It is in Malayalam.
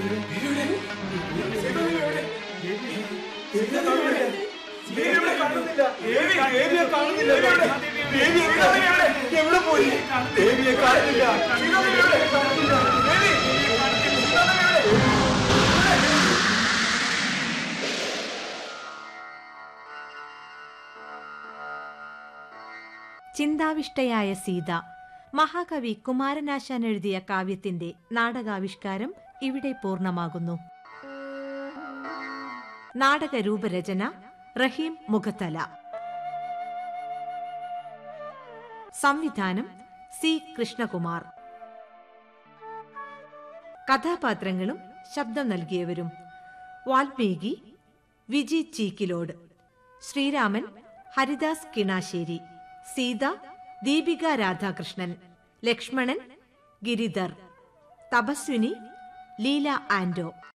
എവിടെ പോയി ദേവിയെ കാണുന്നില്ല ചിന്താവിഷ്ടയായ സീത മഹാകവി കുമാരനാശാൻ എഴുതിയ കാവ്യത്തിന്റെ നാടകാവിഷ്കാരം ഇവിടെ പൂർണ്ണമാകുന്നു നാടക രൂപരചന റഹീം മുഖത്തല സംവിധാനം സി കൃഷ്ണകുമാർ കഥാപാത്രങ്ങളും ശബ്ദം നൽകിയവരും വാൽമീകി വിജി ചീക്കിലോട് ശ്രീരാമൻ ഹരിദാസ് കിണാശ്ശേരി സീത ദീപിക രാധാകൃഷ്ണൻ ലക്ഷ്മണൻ ഗിരിധർ തപസ്വിനി ലീല ആൻഡോ